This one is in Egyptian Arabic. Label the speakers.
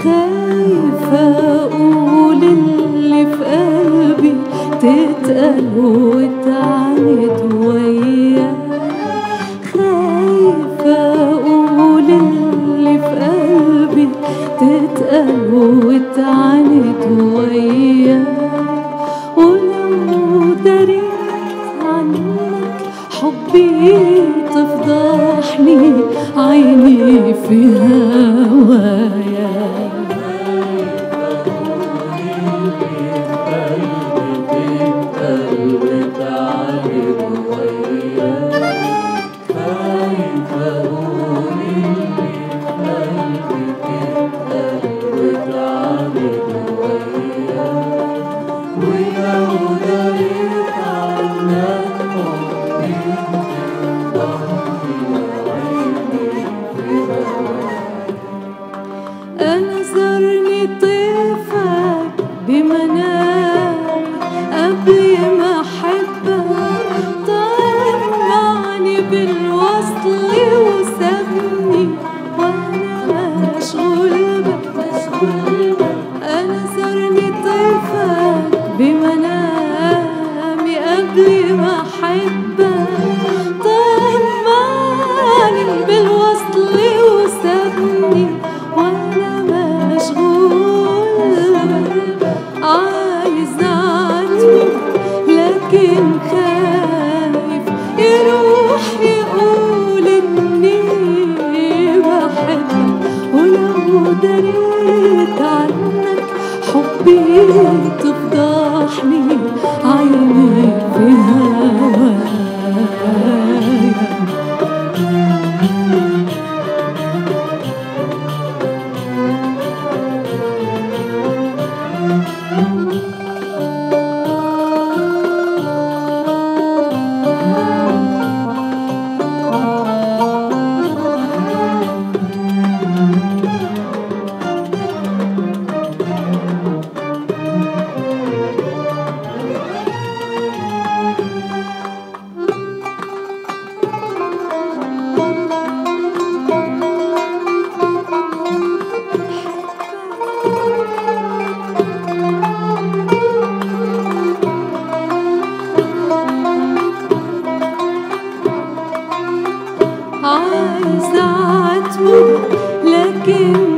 Speaker 1: خايفة أقول اللي في قلبي تتقل وتعاند وياك خايفة أقول اللي في قلبي تتقل وتعاند وياك ولو دريت عنك حبي تفضحني عيني في هوايا أنا زرني طيفك بمنام قبل ما أحبك طمعني بالوصل وسابني وأنا مشغول بك أنا زرني طيفك بمنامي قبل ما أحبك طمعني بالوصل وسابني وأنا مشغول عايز أعاتبه لكن خايف يروح يقول إني بحبك ولو دريت عنك حبي تفضحني عيني في هواك عايز أعاتبه لكن